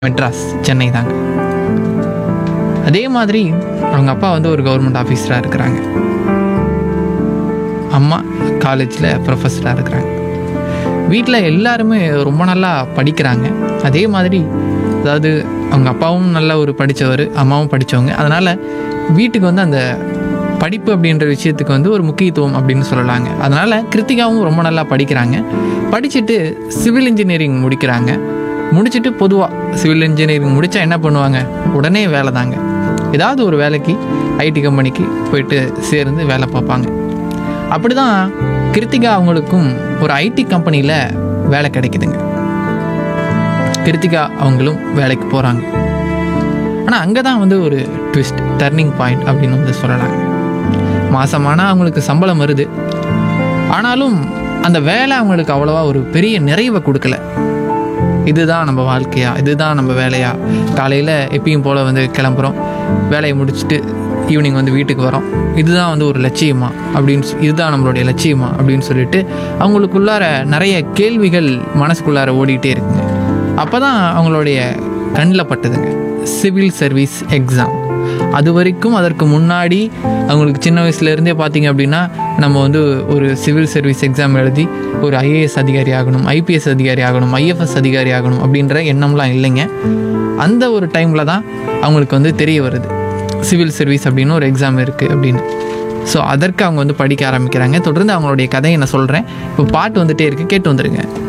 மெட்ராஸ் சென்னை தாங்க அதே மாதிரி அவங்க அப்பா வந்து ஒரு கவர்மெண்ட் ஆஃபீஸராக இருக்கிறாங்க அம்மா காலேஜில் ப்ரொஃபஸராக இருக்கிறாங்க வீட்டில் எல்லாருமே ரொம்ப நல்லா படிக்கிறாங்க அதே மாதிரி அதாவது அவங்க அப்பாவும் நல்ல ஒரு படித்தவர் அம்மாவும் படித்தவங்க அதனால் வீட்டுக்கு வந்து அந்த படிப்பு அப்படின்ற விஷயத்துக்கு வந்து ஒரு முக்கியத்துவம் அப்படின்னு சொல்லலாங்க அதனால் கிருத்திகாவும் ரொம்ப நல்லா படிக்கிறாங்க படிச்சுட்டு சிவில் இன்ஜினியரிங் முடிக்கிறாங்க முடிச்சுட்டு பொதுவாக சிவில் இன்ஜினியரிங் முடித்தா என்ன பண்ணுவாங்க உடனே வேலை தாங்க ஏதாவது ஒரு வேலைக்கு ஐடி கம்பெனிக்கு போயிட்டு சேர்ந்து வேலை பார்ப்பாங்க அப்படி தான் கிருத்திகா அவங்களுக்கும் ஒரு ஐடி கம்பெனியில் வேலை கிடைக்குதுங்க கிருத்திகா அவங்களும் வேலைக்கு போகிறாங்க ஆனால் அங்கே தான் வந்து ஒரு ட்விஸ்ட் டர்னிங் பாயிண்ட் அப்படின்னு வந்து சொல்லலாம் மாதமானால் அவங்களுக்கு சம்பளம் வருது ஆனாலும் அந்த வேலை அவங்களுக்கு அவ்வளோவா ஒரு பெரிய நிறைவை கொடுக்கல இதுதான் நம்ம வாழ்க்கையா இதுதான் நம்ம வேலையா காலையில் எப்பயும் போல் வந்து கிளம்புறோம் வேலையை முடிச்சுட்டு ஈவினிங் வந்து வீட்டுக்கு வரோம் இதுதான் வந்து ஒரு லட்சியமா அப்படின்னு சொ- இதுதான் நம்மளுடைய லட்சியமா அப்படின்னு சொல்லிட்டு அவங்களுக்குள்ளார நிறைய கேள்விகள் மனசுக்குள்ளார ஓடிட்டே இருக்குங்க அப்போ தான் அவங்களுடைய கண்ணில் பட்டதுங்க சிவில் சர்வீஸ் எக்ஸாம் அது வரைக்கும் அதற்கு முன்னாடி அவங்களுக்கு சின்ன வயசுலேருந்தே பார்த்தீங்க அப்படின்னா நம்ம வந்து ஒரு சிவில் சர்வீஸ் எக்ஸாம் எழுதி ஒரு ஐஏஎஸ் அதிகாரி ஆகணும் ஐபிஎஸ் அதிகாரி ஆகணும் ஐஎஃப்எஸ் அதிகாரி ஆகணும் அப்படின்ற எண்ணம்லாம் இல்லைங்க அந்த ஒரு டைமில் தான் அவங்களுக்கு வந்து தெரிய வருது சிவில் சர்வீஸ் அப்படின்னு ஒரு எக்ஸாம் இருக்குது அப்படின்னு ஸோ அதற்கு அவங்க வந்து படிக்க ஆரம்பிக்கிறாங்க தொடர்ந்து அவங்களுடைய கதையை நான் சொல்கிறேன் இப்போ பாட்டு வந்துட்டே இருக்கு கேட்டு வந்துருங்க